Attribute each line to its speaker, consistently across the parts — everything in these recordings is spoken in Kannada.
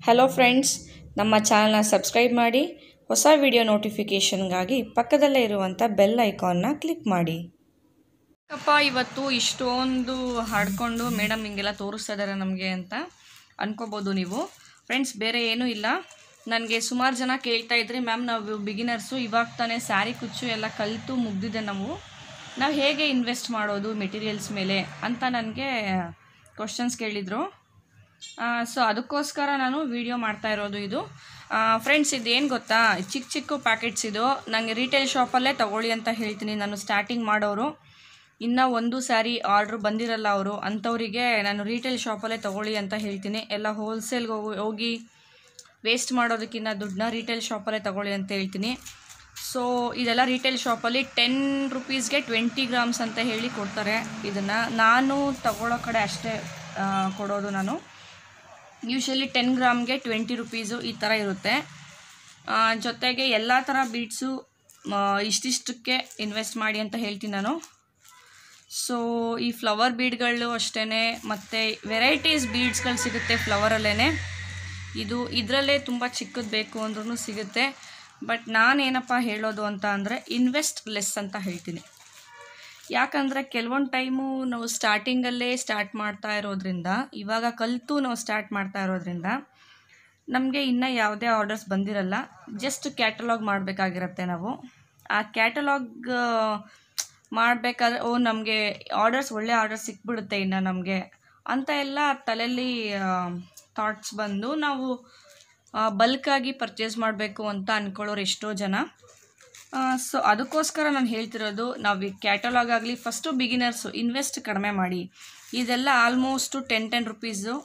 Speaker 1: ಹಲೋ ಫ್ರೆಂಡ್ಸ್ ನಮ್ಮ ಚಾನಲ್ನ ಸಬ್ಸ್ಕ್ರೈಬ್ ಮಾಡಿ ಹೊಸ ವಿಡಿಯೋ ನೋಟಿಫಿಕೇಷನ್ಗಾಗಿ ಪಕ್ಕದಲ್ಲೇ ಇರುವಂಥ ಬೆಲ್ ಐಕಾನ್ನ ಕ್ಲಿಕ್ ಮಾಡಿ ಅಪ್ಪ ಇವತ್ತು ಇಷ್ಟೊಂದು ಹಾಡ್ಕೊಂಡು ಮೇಡಮ್ ಹಿಂಗೆಲ್ಲ ತೋರಿಸ್ತಾ ಇದ್ದಾರೆ ನಮಗೆ ಅಂತ ಅನ್ಕೋಬೋದು ನೀವು ಫ್ರೆಂಡ್ಸ್ ಬೇರೆ ಏನೂ ಇಲ್ಲ ನನಗೆ ಸುಮಾರು ಜನ ಕೇಳ್ತಾ ಇದ್ರಿ ಮ್ಯಾಮ್ ನಾವು ಬಿಗಿನರ್ಸು ಇವಾಗ ತಾನೇ ಸ್ಯಾರಿ ಕುಚ್ಚು ಎಲ್ಲ ಕಲಿತು ಮುಗ್ದಿದೆ ನಾವು ನಾವು ಹೇಗೆ ಇನ್ವೆಸ್ಟ್ ಮಾಡೋದು ಮೆಟೀರಿಯಲ್ಸ್ ಮೇಲೆ ಅಂತ ನನಗೆ ಕ್ವಶನ್ಸ್ ಕೇಳಿದರು ಸೊ ಅದಕ್ಕೋಸ್ಕರ ನಾನು ವಿಡಿಯೋ ಮಾಡ್ತಾ ಇರೋದು ಇದು ಫ್ರೆಂಡ್ಸ್ ಇದೇನು ಗೊತ್ತಾ ಚಿಕ್ಕ ಚಿಕ್ಕ ಪ್ಯಾಕೆಟ್ಸ್ ಇದು ನನಗೆ ರಿಟೇಲ್ ಶಾಪಲ್ಲೇ ತಗೊಳ್ಳಿ ಅಂತ ಹೇಳ್ತೀನಿ ನಾನು ಸ್ಟಾರ್ಟಿಂಗ್ ಮಾಡೋರು ಇನ್ನೂ ಒಂದು ಸ್ಯಾರಿ ಆರ್ಡ್ರ್ ಬಂದಿರಲ್ಲ ಅವರು ಅಂಥವರಿಗೆ ನಾನು ರಿಟೇಲ್ ಶಾಪಲ್ಲೇ ತಗೊಳ್ಳಿ ಅಂತ ಹೇಳ್ತೀನಿ ಎಲ್ಲ ಹೋಲ್ಸೇಲ್ಗೆ ಹೋಗಿ ಹೋಗಿ ವೇಸ್ಟ್ ಮಾಡೋದಕ್ಕಿಂತ ದುಡ್ಡನ್ನ ರಿಟೇಲ್ ಶಾಪಲ್ಲೇ ತಗೊಳ್ಳಿ ಅಂತ ಹೇಳ್ತೀನಿ ಸೊ ಇದೆಲ್ಲ ರಿಟೇಲ್ ಶಾಪಲ್ಲಿ ಟೆನ್ ರುಪೀಸ್ಗೆ ಟ್ವೆಂಟಿ ಗ್ರಾಮ್ಸ್ ಅಂತ ಹೇಳಿ ಕೊಡ್ತಾರೆ ಇದನ್ನು ನಾನು ತಗೊಳ್ಳೋ ಕಡೆ ಅಷ್ಟೇ ಆ, ಕೊಡೋದು ನಾನು ಯೂಶಲಿ ಟೆನ್ ಗ್ರಾಮ್ಗೆ ಟ್ವೆಂಟಿ ರುಪೀಸು ಈ ಥರ ಇರುತ್ತೆ ಆ, ಜೊತೆಗೆ ಎಲ್ಲ ಥರ ಬೀಡ್ಸು ಇಷ್ಟಿಷ್ಟಕ್ಕೆ ಇನ್ವೆಸ್ಟ್ ಮಾಡಿ ಅಂತ ಹೇಳ್ತೀನಿ ನಾನು ಸೊ ಈ ಫ್ಲವರ್ ಬೀಡ್ಗಳು ಅಷ್ಟೇ ಮತ್ತು ವೆರೈಟೀಸ್ ಬೀಡ್ಸ್ಗಳು ಸಿಗುತ್ತೆ ಫ್ಲವರಲ್ಲೇ ಇದು ಇದರಲ್ಲೇ ತುಂಬ ಚಿಕ್ಕದು ಬೇಕು ಅಂದ್ರೂ ಸಿಗುತ್ತೆ ಬಟ್ ನಾನೇನಪ್ಪ ಹೇಳೋದು ಅಂತ ಅಂದರೆ ಇನ್ವೆಸ್ಟ್ ಲೆಸ್ ಅಂತ ಹೇಳ್ತೀನಿ ಯಾಕಂದರೆ ಕೆಲವೊಂದು ಟೈಮು ನಾವು ಸ್ಟಾರ್ಟಿಂಗಲ್ಲೇ ಸ್ಟಾರ್ಟ್ ಮಾಡ್ತಾ ಇರೋದ್ರಿಂದ ಇವಾಗ ಕಲಿತು ನಾವು ಸ್ಟಾರ್ಟ್ ಮಾಡ್ತಾ ಇರೋದ್ರಿಂದ ನಮಗೆ ಇನ್ನೂ ಯಾವುದೇ ಆರ್ಡರ್ಸ್ ಬಂದಿರಲ್ಲ ಜಸ್ಟ್ ಕ್ಯಾಟಲಾಗ್ ಮಾಡಬೇಕಾಗಿರುತ್ತೆ ನಾವು ಆ ಕ್ಯಾಟಲಾಗ್ ಮಾಡಬೇಕಾದ್ರೆ ಓ ನಮಗೆ ಆರ್ಡರ್ಸ್ ಒಳ್ಳೆ ಆರ್ಡರ್ಸ್ ಸಿಕ್ಬಿಡುತ್ತೆ ಇನ್ನು ನಮಗೆ ಅಂತ ಎಲ್ಲ ತಲೆಯಲ್ಲಿ ಥಾಟ್ಸ್ ಬಂದು ನಾವು ಬಲ್ಕಾಗಿ ಪರ್ಚೇಸ್ ಮಾಡಬೇಕು ಅಂತ ಅಂದ್ಕೊಳ್ಳೋರು ಎಷ್ಟೋ ಜನ ಸೊ ಅದಕ್ಕೋಸ್ಕರ ನಾನು ಹೇಳ್ತಿರೋದು ನಾವು ಈ ಕ್ಯಾಟಲಾಗ್ ಆಗಲಿ ಫಸ್ಟು ಬಿಗಿನರ್ಸು ಇನ್ವೆಸ್ಟ್ ಕಡಿಮೆ ಮಾಡಿ ಇದೆಲ್ಲ ಆಲ್ಮೋಸ್ಟು ಟೆನ್ ಟೆನ್ ರುಪೀಸು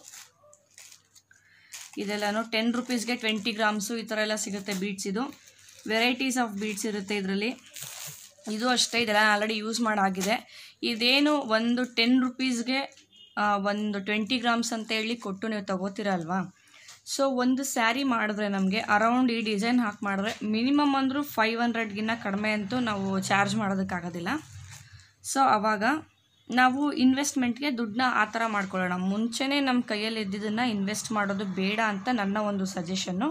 Speaker 1: ಇದೆಲ್ಲನೂ ಟೆನ್ ರುಪೀಸ್ಗೆ ಟ್ವೆಂಟಿ ಗ್ರಾಮ್ಸು ಈ ಥರ ಎಲ್ಲ ಸಿಗುತ್ತೆ ಬೀಡ್ಸ್ ಇದು ವೆರೈಟೀಸ್ ಆಫ್ ಬೀಡ್ಸ್ ಇರುತ್ತೆ ಇದರಲ್ಲಿ ಇದು ಅಷ್ಟೇ ಇದೆಲ್ಲ ಆಲ್ರೆಡಿ ಯೂಸ್ ಮಾಡಾಗಿದೆ ಇದೇನು ಒಂದು ಟೆನ್ ರುಪೀಸ್ಗೆ ಒಂದು ಟ್ವೆಂಟಿ ಗ್ರಾಮ್ಸ್ ಅಂತ ಹೇಳಿ ಕೊಟ್ಟು ನೀವು ತಗೋತೀರ ಅಲ್ವಾ ಸೊ ಒಂದು ಸ್ಯಾರಿ ಮಾಡಿದ್ರೆ ನಮಗೆ ಅರೌಂಡ್ ಈ ಡಿಸೈನ್ ಹಾಕಿ ಮಾಡಿದ್ರೆ ಮಿನಿಮಮ್ ಅಂದರೂ ಫೈವ್ ಹಂಡ್ರೆಡ್ಗಿನ್ನ ಕಡಿಮೆ ಅಂತೂ ನಾವು ಚಾರ್ಜ್ ಮಾಡೋದಕ್ಕಾಗೋದಿಲ್ಲ ಸೊ ಆವಾಗ ನಾವು ಇನ್ವೆಸ್ಟ್ಮೆಂಟ್ಗೆ ದುಡ್ಡನ್ನ ಆ ಥರ ಮಾಡ್ಕೊಳ್ಳೋಣ ಮುಂಚೆನೇ ನಮ್ಮ ಕೈಯಲ್ಲಿ ಇದ್ದಿದ್ದನ್ನು ಇನ್ವೆಸ್ಟ್ ಮಾಡೋದು ಬೇಡ ಅಂತ ನನ್ನ ಒಂದು ಸಜೆಷನ್ನು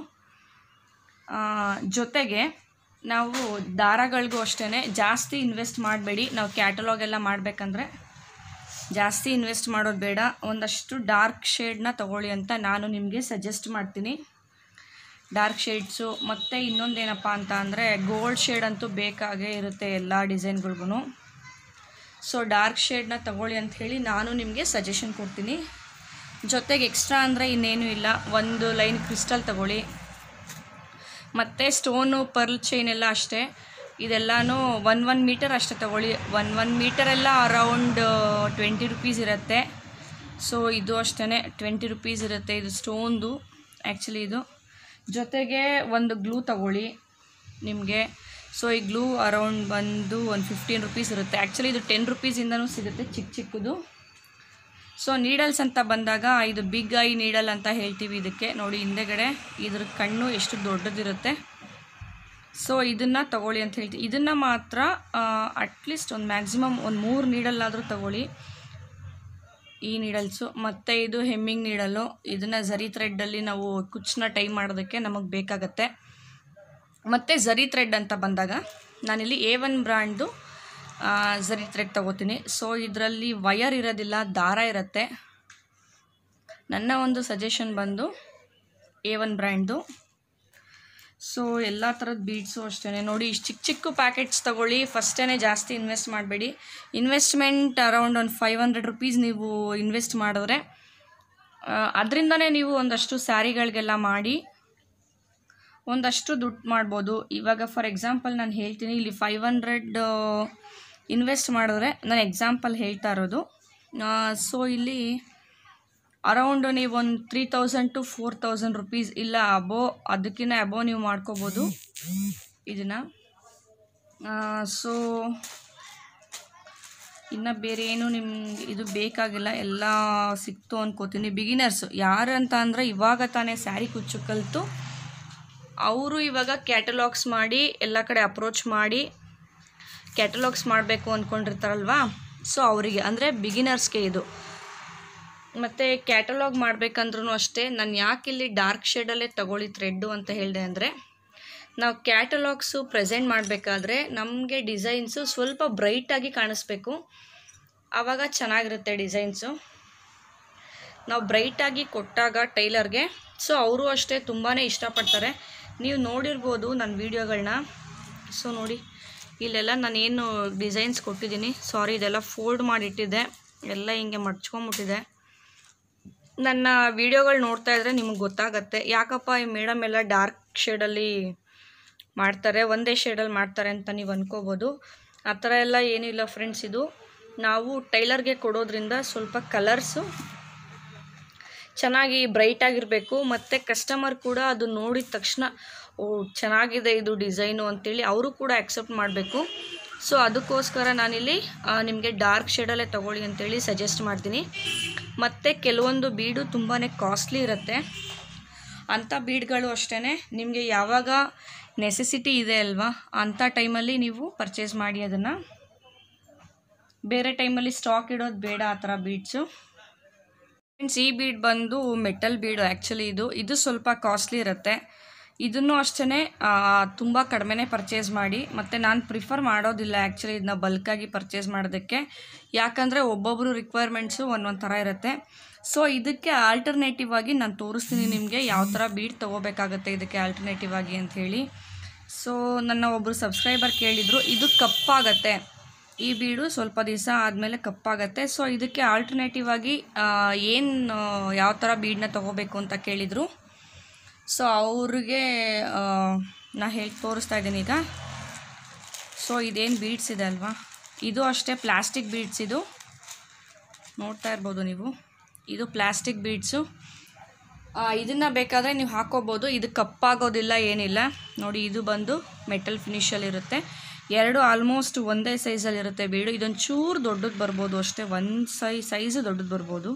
Speaker 1: ಜೊತೆಗೆ ನಾವು ದಾರಗಳಿಗೂ ಅಷ್ಟೇ ಜಾಸ್ತಿ ಇನ್ವೆಸ್ಟ್ ಮಾಡಬೇಡಿ ನಾವು ಕ್ಯಾಟಲಾಗ್ ಎಲ್ಲ ಮಾಡಬೇಕಂದ್ರೆ ಜಾಸ್ತಿ ಇನ್ವೆಸ್ಟ್ ಮಾಡೋದು ಬೇಡ ಒಂದಷ್ಟು ಡಾರ್ಕ್ ಶೇಡ್ನ ತಗೊಳ್ಳಿ ಅಂತ ನಾನು ನಿಮಗೆ ಸಜೆಸ್ಟ್ ಮಾಡ್ತೀನಿ ಡಾರ್ಕ್ ಶೇಡ್ಸು ಮತ್ತು ಇನ್ನೊಂದೇನಪ್ಪ ಅಂತ ಅಂದರೆ ಗೋಲ್ಡ್ ಶೇಡ್ ಅಂತೂ ಬೇಕಾಗೇ ಇರುತ್ತೆ ಎಲ್ಲ ಡಿಸೈನ್ಗಳ್ಗೂ ಸೊ ಡಾರ್ಕ್ ಶೇಡ್ನ ತಗೊಳ್ಳಿ ಅಂತ ಹೇಳಿ ನಾನು ನಿಮಗೆ ಸಜೆಷನ್ ಕೊಡ್ತೀನಿ ಜೊತೆಗೆ ಎಕ್ಸ್ಟ್ರಾ ಅಂದರೆ ಇನ್ನೇನು ಇಲ್ಲ ಒಂದು ಲೈನ್ ಕ್ರಿಸ್ಟಲ್ ತಗೊಳ್ಳಿ ಮತ್ತು ಸ್ಟೋನು ಪರ್ಲ್ ಚೈನ್ ಎಲ್ಲ ಅಷ್ಟೇ ಇದೆಲ್ಲನೂ ಒನ್ ಒನ್ ಮೀಟರ್ ಅಷ್ಟೇ ತಗೊಳ್ಳಿ ಒನ್ ಒನ್ ಮೀಟರೆಲ್ಲ ಅರೌಂಡ್ ಟ್ವೆಂಟಿ ರುಪೀಸ್ ಇರುತ್ತೆ ಸೊ ಇದು ಅಷ್ಟೇ ಟ್ವೆಂಟಿ ರುಪೀಸ್ ಇರುತ್ತೆ ಇದು ಸ್ಟೋನ್ದು ಆ್ಯಕ್ಚುಲಿ ಇದು ಜೊತೆಗೆ ಒಂದು ಗ್ಲೂ ತಗೊಳ್ಳಿ ನಿಮಗೆ ಸೊ ಈ ಗ್ಲೂ ಅರೌಂಡ್ ಬಂದು ಒಂದು ಫಿಫ್ಟೀನ್ ರುಪೀಸ್ ಇರುತ್ತೆ ಆ್ಯಕ್ಚುಲಿ ಇದು ಟೆನ್ ರುಪೀಸಿಂದನೂ ಸಿಗುತ್ತೆ ಚಿಕ್ಕ ಚಿಕ್ಕದು ಸೊ ನೀಡಲ್ಸ್ ಅಂತ ಬಂದಾಗ ಇದು ಬಿಗ್ ಐ ನೀಡಲ್ ಅಂತ ಹೇಳ್ತೀವಿ ಇದಕ್ಕೆ ನೋಡಿ ಹಿಂದೆಗಡೆ ಇದ್ರ ಕಣ್ಣು ಎಷ್ಟು ದೊಡ್ಡದಿರುತ್ತೆ ಸೊ ಇದನ್ನು ತಗೊಳ್ಳಿ ಅಂತ ಹೇಳ್ತೀವಿ ಇದನ್ನು ಮಾತ್ರ ಅಟ್ಲೀಸ್ಟ್ ಒಂದು ಮ್ಯಾಕ್ಸಿಮಮ್ ಒಂದು ಮೂರು ನೀಡಲ್ಲಾದರೂ ತಗೊಳ್ಳಿ ಈ ನೀಡಲ್ಸು ಮತ್ತು ಇದು ಹೆಮ್ಮಿಂಗ್ ನೀಡಲು ಇದನ್ನು ಝರಿ ಥ್ರೆಡ್ಡಲ್ಲಿ ನಾವು ಕುಚ್ಚನ್ನ ಟೈ ಮಾಡೋದಕ್ಕೆ ನಮಗೆ ಬೇಕಾಗತ್ತೆ ಮತ್ತು ಝರಿ ಥ್ರೆಡ್ ಅಂತ ಬಂದಾಗ ನಾನಿಲ್ಲಿ ಎ ಒನ್ ಬ್ರ್ಯಾಂಡ್ದು ಝರಿ ಥ್ರೆಡ್ ತಗೋತೀನಿ ಸೊ ಇದರಲ್ಲಿ ವಯರ್ ಇರೋದಿಲ್ಲ ದಾರ ಇರುತ್ತೆ ನನ್ನ ಒಂದು ಸಜೆಷನ್ ಬಂದು ಎ ಒನ್ ಬ್ರ್ಯಾಂಡ್ದು ಸೊ ಎಲ್ಲ ಥರದ ಬೀಡ್ಸು ಅಷ್ಟೇ ನೋಡಿ ಇಷ್ಟು ಚಿಕ್ಕ ಚಿಕ್ಕ ಪ್ಯಾಕೆಟ್ಸ್ ತೊಗೊಳ್ಳಿ ಫಸ್ಟೇ ಜಾಸ್ತಿ ಇನ್ವೆಸ್ಟ್ ಮಾಡಬೇಡಿ ಇನ್ವೆಸ್ಟ್ಮೆಂಟ್ ಅರೌಂಡ್ ಒಂದು ಫೈವ್ ಹಂಡ್ರೆಡ್ ರುಪೀಸ್ ನೀವು ಇನ್ವೆಸ್ಟ್ ಮಾಡಿದ್ರೆ ಅದರಿಂದನೇ ನೀವು ಒಂದಷ್ಟು ಸ್ಯಾರಿಗಳಿಗೆಲ್ಲ ಮಾಡಿ ಒಂದಷ್ಟು ದುಡ್ಡು ಮಾಡ್ಬೋದು ಇವಾಗ ಫಾರ್ ಎಕ್ಸಾಂಪಲ್ ನಾನು ಹೇಳ್ತೀನಿ ಇಲ್ಲಿ ಫೈವ್ ಹಂಡ್ರೆಡ್ ಇನ್ವೆಸ್ಟ್ ಮಾಡಿದ್ರೆ ನಾನು ಎಕ್ಸಾಂಪಲ್ ಹೇಳ್ತಾ ಇರೋದು ಸೊ ಇಲ್ಲಿ ಅರೌಂಡ್ ನೀವು ಒಂದು three thousand two four thousand rupees ಇಲ್ಲ ಅಬೋ ಅದಕ್ಕಿಂತ ಅಬೋ ನೀವು ಮಾಡ್ಕೋಬೋದು ಇದನ್ನು ಸೊ ಇನ್ನು ಬೇರೆ ಏನು ನಿಮ್ಗೆ ಇದು ಬೇಕಾಗಿಲ್ಲ ಎಲ್ಲ ಸಿಕ್ತು ಅನ್ಕೋತೀನಿ ಬಿಗಿನರ್ಸು ಯಾರು ಅಂತ ಅಂದರೆ ಇವಾಗ ತಾನೇ ಸ್ಯಾರಿ ಕುಚ್ಚು ಕಲಿತು ಅವರು ಇವಾಗ ಕ್ಯಾಟಲಾಗ್ಸ್ ಮಾಡಿ ಎಲ್ಲ ಕಡೆ ಅಪ್ರೋಚ್ ಮಾಡಿ ಕ್ಯಾಟಲಾಗ್ಸ್ ಮಾಡಬೇಕು ಅಂದ್ಕೊಂಡಿರ್ತಾರಲ್ವಾ ಸೊ ಅವರಿಗೆ ಅಂದರೆ ಬಿಗಿನರ್ಸ್ಗೆ ಇದು ಮತ್ತು ಕ್ಯಾಟಲಾಗ್ ಮಾಡಬೇಕಂದ್ರೂ ಅಷ್ಟೇ ನಾನು ಯಾಕೆ ಇಲ್ಲಿ ಡಾರ್ಕ್ ಶೇಡಲ್ಲೇ ತಗೊಳ್ಳಿ ಥ್ರೆಡ್ಡು ಅಂತ ಹೇಳಿದೆ ಅಂದರೆ ನಾವು ಕ್ಯಾಟಲಾಗ್ಸು ಪ್ರೆಸೆಂಟ್ ಮಾಡಬೇಕಾದ್ರೆ ನಮಗೆ ಡಿಸೈನ್ಸು ಸ್ವಲ್ಪ ಬ್ರೈಟಾಗಿ ಕಾಣಿಸ್ಬೇಕು ಆವಾಗ ಚೆನ್ನಾಗಿರುತ್ತೆ ಡಿಸೈನ್ಸು ನಾವು ಬ್ರೈಟಾಗಿ ಕೊಟ್ಟಾಗ ಟೈಲರ್ಗೆ ಸೊ ಅವರು ಅಷ್ಟೇ ತುಂಬಾ ಇಷ್ಟಪಡ್ತಾರೆ ನೀವು ನೋಡಿರ್ಬೋದು ನನ್ನ ವೀಡಿಯೋಗಳನ್ನ ಸೊ ನೋಡಿ ಇಲ್ಲೆಲ್ಲ ನಾನೇನು ಡಿಸೈನ್ಸ್ ಕೊಟ್ಟಿದ್ದೀನಿ ಸಾರಿ ಇದೆಲ್ಲ ಫೋಲ್ಡ್ ಮಾಡಿಟ್ಟಿದ್ದೆ ಎಲ್ಲ ಹಿಂಗೆ ಮಡ್ಚ್ಕೊಂಬಿಟ್ಟಿದೆ ನನ್ನ ವೀಡಿಯೋಗಳು ನೋಡ್ತಾ ಇದ್ರೆ ನಿಮಗೆ ಗೊತ್ತಾಗತ್ತೆ ಯಾಕಪ್ಪ ಈ ಮೇಡಮ್ ಎಲ್ಲ ಡಾರ್ಕ್ ಶೇಡಲ್ಲಿ ಮಾಡ್ತಾರೆ ಒಂದೇ ಶೇಡಲ್ಲಿ ಮಾಡ್ತಾರೆ ಅಂತ ನೀವು ಅನ್ಕೋಬೋದು ಆ ಥರ ಎಲ್ಲ ಏನಿಲ್ಲ ಫ್ರೆಂಡ್ಸ್ ಇದು ನಾವು ಟೈಲರ್ಗೆ ಕೊಡೋದ್ರಿಂದ ಸ್ವಲ್ಪ ಕಲರ್ಸು ಚೆನ್ನಾಗಿ ಬ್ರೈಟ್ ಆಗಿರಬೇಕು ಮತ್ತು ಕಸ್ಟಮರ್ ಕೂಡ ಅದು ನೋಡಿದ ತಕ್ಷಣ ಓ ಚೆನ್ನಾಗಿದೆ ಇದು ಡಿಸೈನು ಅಂತೇಳಿ ಅವರು ಕೂಡ ಆಕ್ಸೆಪ್ಟ್ ಮಾಡಬೇಕು ಸೊ ಅದಕ್ಕೋಸ್ಕರ ನಾನಿಲ್ಲಿ ನಿಮಗೆ ಡಾರ್ಕ್ ಶೇಡಲ್ಲೇ ತೊಗೊಳ್ಳಿ ಅಂತೇಳಿ ಸಜೆಸ್ಟ್ ಮಾಡ್ತೀನಿ ಮತ್ತು ಕೆಲವೊಂದು ಬೀಡು ತುಂಬಾ ಕಾಸ್ಟ್ಲಿ ಇರುತ್ತೆ ಅಂಥ ಬೀಡ್ಗಳು ಅಷ್ಟೇ ನಿಮಗೆ ಯಾವಾಗ ನೆಸೆಸಿಟಿ ಇದೆ ಅಲ್ವಾ ಅಂಥ ಟೈಮಲ್ಲಿ ನೀವು ಪರ್ಚೇಸ್ ಮಾಡಿ ಅದನ್ನು ಬೇರೆ ಟೈಮಲ್ಲಿ ಸ್ಟಾಕ್ ಇಡೋದು ಬೇಡ ಆ ಥರ ಬೀಡ್ಸು ಫ್ರೆಂಡ್ಸ್ ಈ ಬೀಡ್ ಬಂದು ಮೆಟಲ್ ಬೀಡು ಆ್ಯಕ್ಚುಲಿ ಇದು ಇದು ಸ್ವಲ್ಪ ಕಾಸ್ಟ್ಲಿ ಇರುತ್ತೆ ಇದನ್ನು ಅಷ್ಟೇ ತುಂಬ ಕಡಿಮೆನೇ ಪರ್ಚೇಸ್ ಮಾಡಿ ಮತ್ತು ನಾನು ಪ್ರಿಫರ್ ಮಾಡೋದಿಲ್ಲ ಆ್ಯಕ್ಚುಲಿ ಇದನ್ನ ಬಲ್ಕಾಗಿ ಪರ್ಚೇಸ್ ಮಾಡೋದಕ್ಕೆ ಯಾಕಂದರೆ ಒಬ್ಬೊಬ್ಬರು ರಿಕ್ವೈರ್ಮೆಂಟ್ಸು ಒಂದೊಂದು ಥರ ಇರುತ್ತೆ ಸೊ ಇದಕ್ಕೆ ಆಲ್ಟರ್ನೇಟಿವ್ ಆಗಿ ನಾನು ತೋರಿಸ್ತೀನಿ ನಿಮಗೆ ಯಾವ ಥರ ಬೀಡ್ ತೊಗೋಬೇಕಾಗತ್ತೆ ಇದಕ್ಕೆ ಆಲ್ಟರ್ನೇಟಿವ್ ಆಗಿ ಅಂತ ಹೇಳಿ ಸೊ ನನ್ನ ಒಬ್ಬರು ಸಬ್ಸ್ಕ್ರೈಬರ್ ಕೇಳಿದರು ಇದು ಕಪ್ಪಾಗತ್ತೆ ಈ ಬೀಡು ಸ್ವಲ್ಪ ದಿವಸ ಆದಮೇಲೆ ಕಪ್ಪಾಗತ್ತೆ ಸೊ ಇದಕ್ಕೆ ಆಲ್ಟರ್ನೇಟಿವ್ ಆಗಿ ಏನು ಯಾವ ಥರ ಬೀಡನ್ನ ತೊಗೋಬೇಕು ಅಂತ ಕೇಳಿದರು ಸೊ ಅವ್ರಿಗೆ ನಾ ಹೇಳಿ ತೋರಿಸ್ತಾ ಇದ್ದೀನಿ ಈಗ ಸೊ ಇದೇನು ಬೀಡ್ಸ್ ಇದೆ ಅಲ್ವಾ ಇದು ಅಷ್ಟೇ ಪ್ಲಾಸ್ಟಿಕ್ ಬೀಡ್ಸ್ ಇದು ನೋಡ್ತಾ ಇರ್ಬೋದು ನೀವು ಇದು ಪ್ಲಾಸ್ಟಿಕ್ ಬೀಡ್ಸು ಇದನ್ನು ಬೇಕಾದರೆ ನೀವು ಹಾಕೋಬೋದು ಇದು ಕಪ್ಪಾಗೋದಿಲ್ಲ ಏನಿಲ್ಲ ನೋಡಿ ಇದು ಬಂದು ಮೆಟಲ್ ಫಿನಿಷಲ್ಲಿರುತ್ತೆ ಎರಡು ಆಲ್ಮೋಸ್ಟ್ ಒಂದೇ ಸೈಜಲ್ಲಿರುತ್ತೆ ಬೀಡು ಇದೊಂದು ಚೂರು ದೊಡ್ಡದು ಬರ್ಬೋದು ಅಷ್ಟೇ ಒಂದು ಸೈ ಸೈಜು ದೊಡ್ಡದು ಬರ್ಬೋದು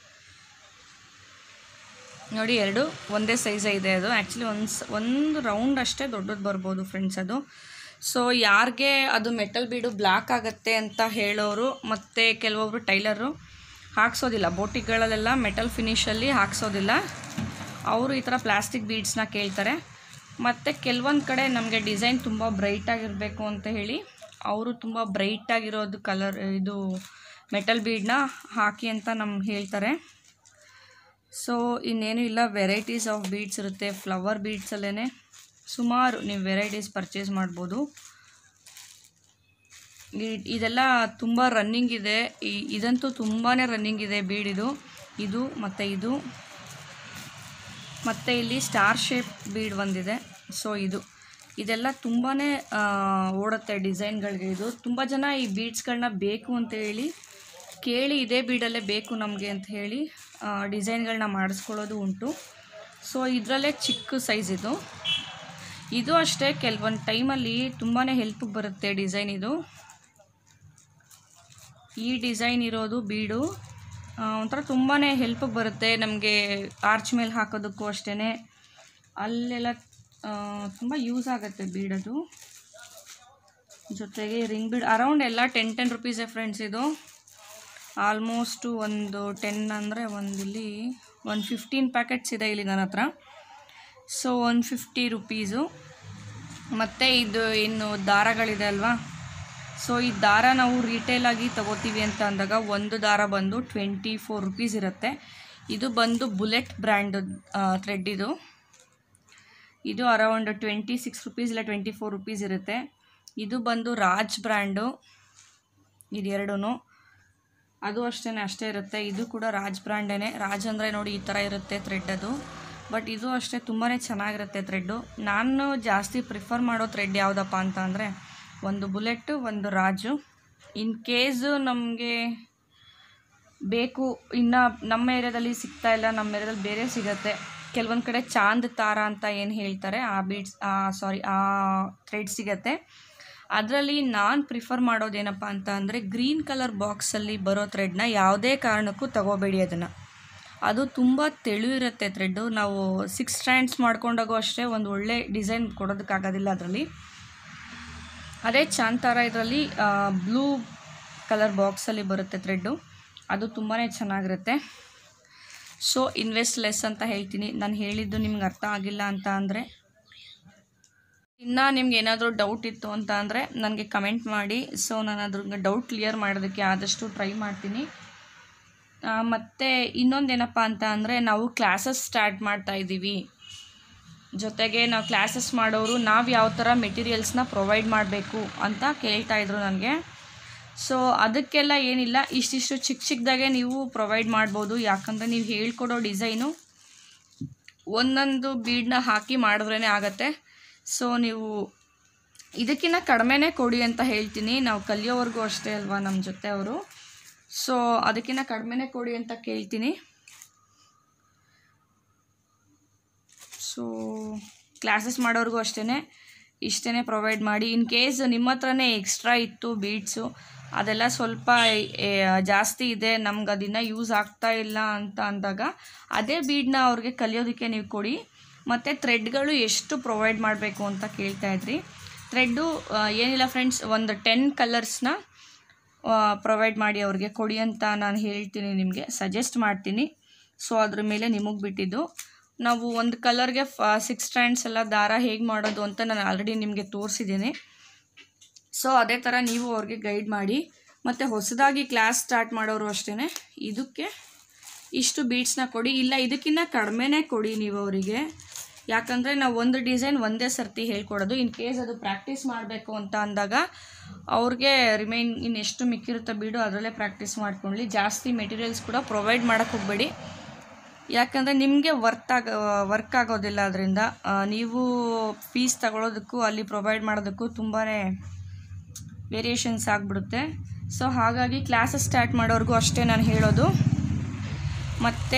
Speaker 1: ನೋಡಿ ಎರಡು ಒಂದೇ ಸೈಜೇ ಇದೆ ಅದು ಆ್ಯಕ್ಚುಲಿ ಒಂದು ಸ ಒಂದು ರೌಂಡ್ ಅಷ್ಟೇ ದೊಡ್ಡದು ಬರ್ಬೋದು ಫ್ರೆಂಡ್ಸ್ ಅದು ಸೊ ಯಾರಿಗೆ ಅದು ಮೆಟಲ್ ಬೀಡು ಬ್ಲ್ಯಾಕ್ ಆಗುತ್ತೆ ಅಂತ ಹೇಳೋರು ಮತ್ತು ಕೆಲವೊಬ್ರು ಟೈಲರು ಹಾಕ್ಸೋದಿಲ್ಲ ಬೋಟಿಗಳಲ್ಲೆಲ್ಲ ಮೆಟಲ್ ಫಿನಿಷಲ್ಲಿ ಹಾಕ್ಸೋದಿಲ್ಲ ಅವರು ಈ ಥರ ಪ್ಲಾಸ್ಟಿಕ್ ಬೀಡ್ಸ್ನ ಕೇಳ್ತಾರೆ ಮತ್ತು ಕೆಲವೊಂದು ಕಡೆ ನಮಗೆ ಡಿಸೈನ್ ತುಂಬ ಬ್ರೈಟಾಗಿರಬೇಕು ಅಂತ ಹೇಳಿ ಅವರು ತುಂಬ ಬ್ರೈಟಾಗಿರೋದು ಕಲರ್ ಇದು ಮೆಟಲ್ ಬೀಡನ್ನ ಹಾಕಿ ಅಂತ ನಮ್ಗೆ ಹೇಳ್ತಾರೆ ಸೊ ಇನ್ನೇನು ಇಲ್ಲ ವೆರೈಟೀಸ್ ಆಫ್ ಬೀಡ್ಸ್ ಇರುತ್ತೆ ಫ್ಲವರ್ ಬೀಡ್ಸಲ್ಲೇ ಸುಮಾರು ನೀವು ವೆರೈಟೀಸ್ ಪರ್ಚೇಸ್ ಮಾಡ್ಬೋದು ಇ- ಇದೆಲ್ಲ ತುಂಬ ರನ್ನಿಂಗ್ ಇದೆ ಈ- ಇದಂತೂ ತುಂಬಾ ರನ್ನಿಂಗ್ ಇದೆ ಬೀಡಿದು ಇದು ಮತ್ತು ಇದು ಮತ್ತು ಇಲ್ಲಿ ಸ್ಟಾರ್ ಶೇಪ್ ಬೀಡ್ ಬಂದಿದೆ ಸೊ ಇದು ಇದೆಲ್ಲ ತುಂಬಾ ಓಡುತ್ತೆ ಡಿಸೈನ್ಗಳಿಗೆ ಇದು ತುಂಬ ಜನ ಈ ಬೀಡ್ಸ್ಗಳನ್ನ ಬೇಕು ಅಂತ ಹೇಳಿ ಕೇಳಿ ಇದೇ ಬೀಡಲ್ಲೇ ಬೇಕು ನಮಗೆ ಅಂತ ಹೇಳಿ ಡಿಸೈನ್ಗಳನ್ನ ಮಾಡಿಸ್ಕೊಳ್ಳೋದು ಉಂಟು ಸೊ ಇದರಲ್ಲೇ ಚಿಕ್ಕ ಸೈಜ್ ಇದು ಇದು ಅಷ್ಟೇ ಕೆಲವೊಂದು ಟೈಮಲ್ಲಿ ತುಂಬಾ ಹೆಲ್ಪಿಗೆ ಬರುತ್ತೆ ಡಿಸೈನ್ ಇದು ಈ ಡಿಸೈನ್ ಇರೋದು ಬೀಡು ಆ, ಒಂಥರ ತುಂಬಾ ಹೆಲ್ಪಿಗೆ ಬರುತ್ತೆ ನಮಗೆ ಆರ್ಚ್ ಮೇಲೆ ಹಾಕೋದಕ್ಕೂ ಅಷ್ಟೇ ಅಲ್ಲೆಲ್ಲ ತುಂಬ ಯೂಸ್ ಆಗುತ್ತೆ ಬೀಡದು ಜೊತೆಗೆ ರಿಂಗ್ ಬೀಡ್ ಅರೌಂಡ್ ಎಲ್ಲ ಟೆನ್ ಟೆನ್ ರುಪೀಸೇ ಫ್ರೆಂಡ್ಸ್ ಇದು ಆಲ್ಮೋಸ್ಟು ಒಂದು ಟೆನ್ ಅಂದರೆ ಒಂದಿಲ್ಲಿ ಒಂದು ಫಿಫ್ಟೀನ್ ಪ್ಯಾಕೆಟ್ಸ್ ಇದೆ ಇಲ್ಲಿ ನನ್ನ ಹತ್ರ ಸೊ ಒನ್ ಫಿಫ್ಟಿ ರುಪೀಸು ಮತ್ತು ಇದು ಇನ್ನು ದಾರಗಳಿದೆ ಅಲ್ವಾ ಸೊ ಈ ದಾರ ನಾವು ರಿಟೇಲಾಗಿ ತಗೋತೀವಿ ಅಂತ ಅಂದಾಗ ಒಂದು ದಾರ ಬಂದು ಟ್ವೆಂಟಿ ಫೋರ್ ರುಪೀಸ್ ಇರುತ್ತೆ ಇದು ಬಂದು ಬುಲೆಟ್ ಬ್ರ್ಯಾಂಡ್ ಥ್ರೆಡ್ ಇದು ಇದು ಅರೌಂಡ್ ಟ್ವೆಂಟಿ ಸಿಕ್ಸ್ ರುಪೀಸ್ ಇಲ್ಲ ಟ್ವೆಂಟಿ ಫೋರ್ ರುಪೀಸ್ ಇರುತ್ತೆ ಇದು ಬಂದು ರಾಜ್ ಬ್ರ್ಯಾಂಡು ಇದೆರಡೂ ಅದು ಅಷ್ಟೇ ಅಷ್ಟೇ ಇರುತ್ತೆ ಇದು ಕೂಡ ರಾಜ್ ಬ್ರ್ಯಾಂಡೇ ರಾಜ್ ಅಂದರೆ ನೋಡಿ ಈ ಥರ ಇರುತ್ತೆ ಥ್ರೆಡ್ ಅದು ಬಟ್ ಇದು ಅಷ್ಟೇ ತುಂಬಾ ಚೆನ್ನಾಗಿರುತ್ತೆ ಥ್ರೆಡ್ಡು ನಾನು ಜಾಸ್ತಿ ಪ್ರಿಫರ್ ಮಾಡೋ ಥ್ರೆಡ್ ಯಾವುದಪ್ಪ ಅಂತ ಅಂದರೆ ಒಂದು ಬುಲೆಟ್ಟು ಒಂದು ರಾಜು ಇನ್ ಕೇಸು ನಮಗೆ ಬೇಕು ಇನ್ನು ನಮ್ಮ ಏರಿಯಾದಲ್ಲಿ ಸಿಗ್ತಾ ಇಲ್ಲ ನಮ್ಮ ಏರಿಯಾದಲ್ಲಿ ಬೇರೆ ಸಿಗತ್ತೆ ಕೆಲವೊಂದು ಕಡೆ ಚಾಂದ್ ತಾರ ಅಂತ ಏನು ಹೇಳ್ತಾರೆ ಆ ಬೀಡ್ಸ್ ಸಾರಿ ಆ ಥ್ರೆಡ್ ಸಿಗತ್ತೆ ಅದರಲ್ಲಿ ನಾನು ಪ್ರಿಫರ್ ಮಾಡೋದೇನಪ್ಪ ಅಂತ ಅಂದರೆ ಗ್ರೀನ್ ಕಲರ್ ಬಾಕ್ಸಲ್ಲಿ ಬರೋ ಥ್ರೆಡ್ನ ಯಾವುದೇ ಕಾರಣಕ್ಕೂ ತಗೋಬೇಡಿ ಅದನ್ನು ಅದು ತುಂಬ ತೆಳು ಇರುತ್ತೆ ಥ್ರೆಡ್ಡು ನಾವು ಸಿಕ್ಸ್ ಸ್ಟ್ಯಾಂಡ್ಸ್ ಮಾಡ್ಕೊಂಡಾಗೂ ಅಷ್ಟೇ ಒಂದು ಒಳ್ಳೆ ಡಿಸೈನ್ ಕೊಡೋದಕ್ಕಾಗೋದಿಲ್ಲ ಅದರಲ್ಲಿ ಅದೇ ಚಾಂತಾರ ಇದರಲ್ಲಿ ಬ್ಲೂ ಕಲರ್ ಬಾಕ್ಸಲ್ಲಿ ಬರುತ್ತೆ ಥ್ರೆಡ್ಡು ಅದು ತುಂಬಾ ಚೆನ್ನಾಗಿರುತ್ತೆ ಸೊ ಇನ್ವೆಸ್ಟ್ ಲೆಸ್ ಅಂತ ಹೇಳ್ತೀನಿ ನಾನು ಹೇಳಿದ್ದು ನಿಮ್ಗೆ ಅರ್ಥ ಆಗಿಲ್ಲ ಅಂತ ಅಂದರೆ ಇನ್ನು ನಿಮ್ಗೆ ಏನಾದರೂ ಡೌಟ್ ಇತ್ತು ಅಂತ ಅಂದರೆ ನನಗೆ ಕಮೆಂಟ್ ಮಾಡಿ ಸೊ ನಾನು ಅದ್ರ ಡೌಟ್ ಕ್ಲಿಯರ್ ಮಾಡೋದಕ್ಕೆ ಆದಷ್ಟು ಟ್ರೈ ಮಾಡ್ತೀನಿ ಆ, ಮತ್ತು ಇನ್ನೊಂದೇನಪ್ಪ ಅಂತ ಅಂದರೆ ನಾವು ಕ್ಲಾಸಸ್ ಸ್ಟಾರ್ಟ್ ಮಾಡ್ತಾ ಇದ್ದೀವಿ ಜೊತೆಗೆ ನಾವು ಕ್ಲಾಸಸ್ ಮಾಡೋರು ನಾವು ಯಾವ ಥರ ಮೆಟೀರಿಯಲ್ಸ್ನ ಪ್ರೊವೈಡ್ ಮಾಡಬೇಕು ಅಂತ ಕೇಳ್ತಾ ಇದ್ರು ನನಗೆ ಸೊ ಅದಕ್ಕೆಲ್ಲ ಏನಿಲ್ಲ ಇಷ್ಟಿಷ್ಟು ಚಿಕ್ಕ ಚಿಕ್ಕದಾಗೆ ನೀವು ಪ್ರೊವೈಡ್ ಮಾಡ್ಬೋದು ಯಾಕಂದರೆ ನೀವು ಹೇಳ್ಕೊಡೋ ಡಿಸೈನು ಒಂದೊಂದು ಬೀಡನ್ನ ಹಾಕಿ ಮಾಡಿದ್ರೇ ಆಗತ್ತೆ ಸೊ ನೀವು ಇದಕ್ಕಿಂತ ಕಡಿಮೆನೇ ಕೊಡಿ ಅಂತ ಹೇಳ್ತೀನಿ ನಾವು ಕಲಿಯೋವರೆಗೂ ಅಷ್ಟೇ ಅಲ್ವಾ ನಮ್ಮ ಜೊತೆ ಅವರು ಸೊ ಅದಕ್ಕಿಂತ ಕಡಿಮೆನೇ ಕೊಡಿ ಅಂತ ಕೇಳ್ತೀನಿ ಸೊ ಕ್ಲಾಸಸ್ ಮಾಡೋರ್ಗೂ ಅಷ್ಟೇ ಇಷ್ಟೇ ಪ್ರೊವೈಡ್ ಮಾಡಿ ಇನ್ ಕೇಸ್ ನಿಮ್ಮ ಹತ್ರನೇ ಎಕ್ಸ್ಟ್ರಾ ಇತ್ತು ಬೀಡ್ಸು ಅದೆಲ್ಲ ಸ್ವಲ್ಪ ಏ, ಜಾಸ್ತಿ ಇದೆ ನಮ್ಗೆ ಅದನ್ನು ಯೂಸ್ ಆಗ್ತಾ ಇಲ್ಲ ಅಂತ ಅಂದಾಗ ಅದೇ ಬೀಡನ್ನ ಅವ್ರಿಗೆ ಕಲಿಯೋದಕ್ಕೆ ನೀವು ಕೊಡಿ ಮತ್ತು ಥ್ರೆಡ್ಗಳು ಎಷ್ಟು ಪ್ರೊವೈಡ್ ಮಾಡಬೇಕು ಅಂತ ಕೇಳ್ತಾ ಇದ್ರಿ ಥ್ರೆಡ್ಡು ಏನಿಲ್ಲ ಫ್ರೆಂಡ್ಸ್ ಒಂದು ಟೆನ್ ಕಲರ್ಸ್ನ ಪ್ರೊವೈಡ್ ಮಾಡಿ ಅವ್ರಿಗೆ ಕೊಡಿ ಅಂತ ನಾನು ಹೇಳ್ತೀನಿ ನಿಮಗೆ ಸಜೆಸ್ಟ್ ಮಾಡ್ತೀನಿ ಸೊ ಅದ್ರ ಮೇಲೆ ನಿಮಗೆ ಬಿಟ್ಟಿದ್ದು ನಾವು ಒಂದು ಕಲರ್ಗೆ ಫ ಸಿಕ್ಸ್ ಸ್ಟ್ಯಾಂಡ್ಸ್ ಎಲ್ಲ ದಾರ ಹೇಗೆ ಮಾಡೋದು ಅಂತ ನಾನು ಆಲ್ರೆಡಿ ನಿಮಗೆ ತೋರಿಸಿದ್ದೀನಿ ಸೊ ಅದೇ ಥರ ನೀವು ಅವ್ರಿಗೆ ಗೈಡ್ ಮಾಡಿ ಮತ್ತು ಹೊಸದಾಗಿ ಕ್ಲಾಸ್ ಸ್ಟಾರ್ಟ್ ಮಾಡೋರು ಅಷ್ಟೇ ಇದಕ್ಕೆ ಇಷ್ಟು ಬೀಡ್ಸ್ನ ಕೊಡಿ ಇಲ್ಲ ಇದಕ್ಕಿಂತ ಕಡಿಮೆನೇ ಕೊಡಿ ನೀವು ಅವರಿಗೆ ಯಾಕಂದರೆ ನಾವು ಒಂದು ಡಿಸೈನ್ ಒಂದೇ ಸರ್ತಿ ಹೇಳ್ಕೊಡೋದು ಇನ್ ಕೇಸ್ ಅದು ಪ್ರಾಕ್ಟೀಸ್ ಮಾಡಬೇಕು ಅಂತ ಅಂದಾಗ ಅವ್ರಿಗೆ ರಿಮೈನ್ ಇನ್ನೆಷ್ಟು ಮಿಕ್ಕಿರುತ್ತೋ ಬೀಡು ಅದರಲ್ಲೇ ಪ್ರಾಕ್ಟೀಸ್ ಮಾಡ್ಕೊಳ್ಳಿ ಜಾಸ್ತಿ ಮೆಟೀರಿಯಲ್ಸ್ ಕೂಡ ಪ್ರೊವೈಡ್ ಮಾಡೋಕ್ಕೆ ಹೋಗಬೇಡಿ ಯಾಕಂದರೆ ನಿಮಗೆ ವರ್ತ್ ಆಗ ವರ್ಕ್ ಆಗೋದಿಲ್ಲ ಅದರಿಂದ ನೀವು ಫೀಸ್ ತಗೊಳ್ಳೋದಕ್ಕೂ ಅಲ್ಲಿ ಪ್ರೊವೈಡ್ ಮಾಡೋದಕ್ಕೂ ತುಂಬಾ ವೇರಿಯೇಷನ್ಸ್ ಆಗಿಬಿಡುತ್ತೆ ಸೊ ಹಾಗಾಗಿ ಕ್ಲಾಸಸ್ ಸ್ಟಾರ್ಟ್ ಮಾಡೋರ್ಗೂ ಅಷ್ಟೇ ನಾನು ಹೇಳೋದು ಮತ್ತು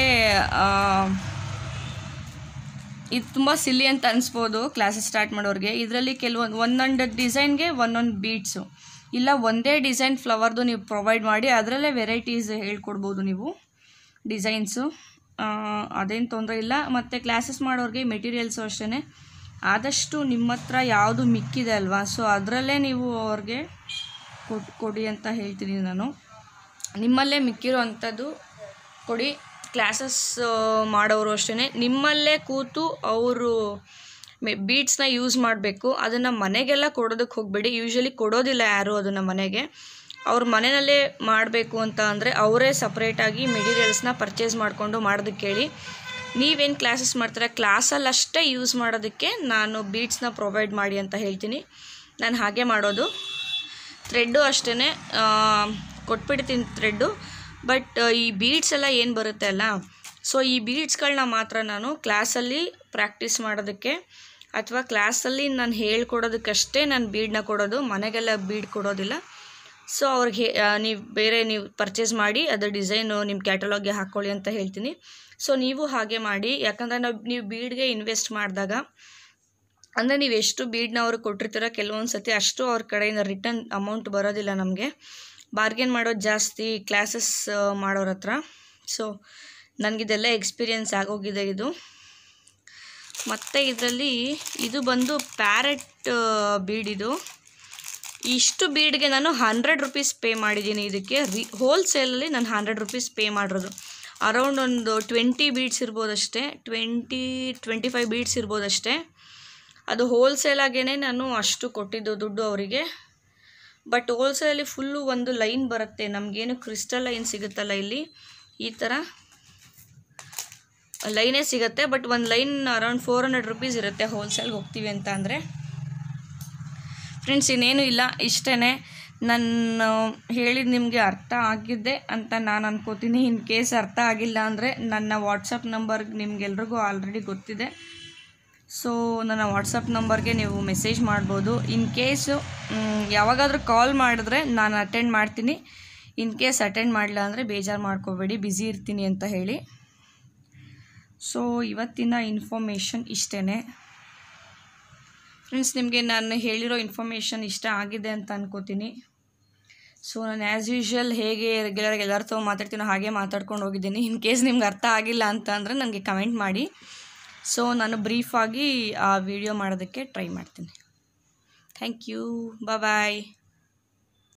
Speaker 1: ಇದು ತುಂಬ ಸಿಲ್ಲಿ ಅಂತ ಅನಿಸ್ಬೋದು ಕ್ಲಾಸಸ್ ಸ್ಟಾರ್ಟ್ ಮಾಡೋರಿಗೆ ಇದರಲ್ಲಿ ಕೆಲವೊಂದು ಒಂದೊಂದು ಡಿಸೈನ್ಗೆ ಒಂದೊಂದು ಬೀಡ್ಸು ಇಲ್ಲ ಒಂದೇ ಡಿಸೈನ್ ಫ್ಲವರ್ದು ನೀವು ಪ್ರೊವೈಡ್ ಮಾಡಿ ಅದರಲ್ಲೇ ವೆರೈಟೀಸ್ ಹೇಳ್ಕೊಡ್ಬೋದು ನೀವು ಡಿಸೈನ್ಸು ಅದೇನು ತೊಂದರೆ ಇಲ್ಲ ಮತ್ತು ಕ್ಲಾಸಸ್ ಮಾಡೋರಿಗೆ ಮೆಟೀರಿಯಲ್ಸು ಅಷ್ಟೇ ಆದಷ್ಟು ನಿಮ್ಮ ಹತ್ರ ಯಾವುದು ಮಿಕ್ಕಿದೆ ಅಲ್ವಾ ಸೊ ಅದರಲ್ಲೇ ನೀವು ಅವ್ರಿಗೆ ಕೊಟ್ ಕೊಡಿ ಅಂತ ಹೇಳ್ತೀನಿ ನಾನು ನಿಮ್ಮಲ್ಲೇ ಮಿಕ್ಕಿರೋ ಅಂಥದ್ದು ಕೊಡಿ ಕ್ಲಾಸಸ್ ಮಾಡೋರು ಅಷ್ಟೇ ನಿಮ್ಮಲ್ಲೇ ಕೂತು ಅವರು ಬೀಡ್ಸ್ನ ಯೂಸ್ ಮಾಡಬೇಕು ಅದನ್ನು ಮನೆಗೆಲ್ಲ ಕೊಡೋದಕ್ಕೆ ಹೋಗಬೇಡಿ ಯೂಶ್ವಲಿ ಕೊಡೋದಿಲ್ಲ ಯಾರು ಅದನ್ನು ಮನೆಗೆ ಅವ್ರ ಮನೆಯಲ್ಲೇ ಮಾಡಬೇಕು ಅಂತ ಅಂದರೆ ಅವರೇ ಸಪ್ರೇಟಾಗಿ ಮೆಟೀರಿಯಲ್ಸ್ನ ಪರ್ಚೇಸ್ ಮಾಡಿಕೊಂಡು ಮಾಡೋದಕ್ಕೆ ಹೇಳಿ ನೀವೇನು ಕ್ಲಾಸಸ್ ಮಾಡ್ತೀರಾ ಕ್ಲಾಸಲ್ಲಿ ಅಷ್ಟೇ ಯೂಸ್ ಮಾಡೋದಕ್ಕೆ ನಾನು ಬೀಡ್ಸ್ನ ಪ್ರೊವೈಡ್ ಮಾಡಿ ಅಂತ ಹೇಳ್ತೀನಿ ನಾನು ಹಾಗೆ ಮಾಡೋದು ಥ್ರೆಡ್ಡು ಅಷ್ಟೇ ಕೊಟ್ಬಿಡ್ತೀನಿ ಥ್ರೆಡ್ಡು ಬಟ್ ಈ ಬೀಡ್ಸ್ ಎಲ್ಲ ಏನು ಬರುತ್ತೆ ಅಲ್ಲ ಸೊ ಈ ಬೀಡ್ಸ್ಗಳನ್ನ ಮಾತ್ರ ನಾನು ಕ್ಲಾಸಲ್ಲಿ ಪ್ರಾಕ್ಟೀಸ್ ಮಾಡೋದಕ್ಕೆ ಅಥವಾ ಕ್ಲಾಸಲ್ಲಿ ನಾನು ಹೇಳ್ಕೊಡೋದಕ್ಕಷ್ಟೇ ನಾನು ಬೀಡನ್ನ ಕೊಡೋದು ಮನೆಗೆಲ್ಲ ಬೀಡ್ ಕೊಡೋದಿಲ್ಲ ಸೊ ಅವ್ರಿಗೆ ನೀವು ಬೇರೆ ನೀವು ಪರ್ಚೇಸ್ ಮಾಡಿ ಅದರ ಡಿಸೈನು ನಿಮ್ಮ ಕ್ಯಾಟಲಾಗ್ಗೆ ಹಾಕ್ಕೊಳ್ಳಿ ಅಂತ ಹೇಳ್ತೀನಿ ಸೊ ನೀವು ಹಾಗೆ ಮಾಡಿ ಯಾಕಂದರೆ ನಾವು ನೀವು ಬೀಡ್ಗೆ ಇನ್ವೆಸ್ಟ್ ಮಾಡಿದಾಗ ಅಂದರೆ ನೀವು ಎಷ್ಟು ಬೀಡನ್ನ ಅವ್ರಿಗೆ ಕೊಟ್ಟಿರ್ತೀರೋ ಕೆಲವೊಂದು ಸತಿ ಅಷ್ಟು ಅವ್ರ ಕಡೆಯಿಂದ ರಿಟರ್ನ್ ಅಮೌಂಟ್ ಬರೋದಿಲ್ಲ ನಮಗೆ ಬಾರ್ಗೇನ್ ಮಾಡೋದು ಜಾಸ್ತಿ ಕ್ಲಾಸಸ್ ಮಾಡೋರ ಹತ್ರ ಸೊ ನನಗಿದೆಲ್ಲ ಎಕ್ಸ್ಪೀರಿಯೆನ್ಸ್ ಆಗೋಗಿದೆ ಇದು ಮತ್ತು ಇದರಲ್ಲಿ ಇದು ಬಂದು ಪ್ಯಾರೆಟ್ ಬೀಡ್ ಇದು ಇಷ್ಟು ಬೀಡ್ಗೆ ನಾನು ಹಂಡ್ರೆಡ್ ರುಪೀಸ್ ಪೇ ಮಾಡಿದ್ದೀನಿ ಇದಕ್ಕೆ ರಿ ಹೋಲ್ಸೇಲಲ್ಲಿ ನಾನು ಹಂಡ್ರೆಡ್ ರುಪೀಸ್ ಪೇ ಮಾಡಿರೋದು ಅರೌಂಡ್ ಒಂದು ಟ್ವೆಂಟಿ ಬೀಡ್ಸ್ ಇರ್ಬೋದಷ್ಟೇ ಟ್ವೆಂಟಿ ಟ್ವೆಂಟಿ ಫೈವ್ ಬೀಡ್ಸ್ ಇರ್ಬೋದಷ್ಟೇ ಅದು ಹೋಲ್ಸೇಲಾಗೇ ನಾನು ಅಷ್ಟು ಕೊಟ್ಟಿದ್ದು ದುಡ್ಡು ಅವರಿಗೆ ಬಟ್ ಹೋಲ್ಸೇಲಲ್ಲಿ ಫುಲ್ಲು ಒಂದು ಲೈನ್ ಬರುತ್ತೆ ನಮಗೇನು ಕ್ರಿಸ್ಟಲ್ ಲೈನ್ ಸಿಗುತ್ತಲ್ಲ ಇಲ್ಲಿ ಈ ಥರ ಲೈನೇ ಸಿಗುತ್ತೆ ಬಟ್ ಒಂದು line around four hundred rupees ಇರುತ್ತೆ ಹೋಲ್ಸೇಲ್ಗೆ ಹೋಗ್ತೀವಿ ಅಂತ ಅಂದರೆ ಫ್ರೆಂಡ್ಸ್ ಇನ್ನೇನು ಇಲ್ಲ ಇಷ್ಟೇ ನಾನು ಹೇಳಿದ ನಿಮಗೆ ಅರ್ಥ ಆಗಿದ್ದೆ ಅಂತ ನಾನು ಅನ್ಕೋತೀನಿ ಇನ್ ಕೇಸ್ ಅರ್ಥ ಆಗಿಲ್ಲ ಅಂದರೆ ನನ್ನ ವಾಟ್ಸಪ್ ನಂಬರ್ ನಿಮ್ಗೆಲ್ರಿಗೂ ಆಲ್ರೆಡಿ ಗೊತ್ತಿದೆ ಸೊ ನನ್ನ ವಾಟ್ಸಪ್ ನಂಬರ್ಗೆ ನೀವು ಮೆಸೇಜ್ ಮಾಡ್ಬೋದು ಇನ್ ಕೇಸು ಯಾವಾಗಾದರೂ ಕಾಲ್ ಮಾಡಿದ್ರೆ ನಾನು ಅಟೆಂಡ್ ಮಾಡ್ತೀನಿ ಇನ್ ಕೇಸ್ ಅಟೆಂಡ್ ಮಾಡಲಿಲ್ಲ ಅಂದರೆ ಬೇಜಾರು ಮಾಡ್ಕೋಬೇಡಿ ಬ್ಯುಸಿ ಇರ್ತೀನಿ ಅಂತ ಹೇಳಿ ಸೊ ಇವತ್ತಿನ ಇನ್ಫಾರ್ಮೇಷನ್ ಇಷ್ಟೇ ಫ್ರೆಂಡ್ಸ್ ನಿಮಗೆ ನಾನು ಹೇಳಿರೋ ಇನ್ಫಾರ್ಮೇಷನ್ ಇಷ್ಟ ಆಗಿದೆ ಅಂತ ಅನ್ಕೋತೀನಿ ಸೊ ನಾನು ಆ್ಯಸ್ ಯೂಶ್ವಲ್ ಹೇಗೆ ರೆಗ್ಯುಲರಾಗಿ ಎಲ್ಲರ ತಗೋ ಮಾತಾಡ್ತೀನೋ ಹಾಗೆ ಮಾತಾಡ್ಕೊಂಡು ಹೋಗಿದ್ದೀನಿ ಇನ್ ಕೇಸ್ ನಿಮ್ಗೆ ಅರ್ಥ ಆಗಿಲ್ಲ ಅಂತ ಅಂದರೆ ನನಗೆ ಕಮೆಂಟ್ ಮಾಡಿ ಸೊ ನಾನು ಬ್ರೀಫಾಗಿ ಆ ವಿಡಿಯೋ ಮಾಡೋದಕ್ಕೆ ಟ್ರೈ ಮಾಡ್ತೀನಿ ಥ್ಯಾಂಕ್ ಯು ಬಾಯ್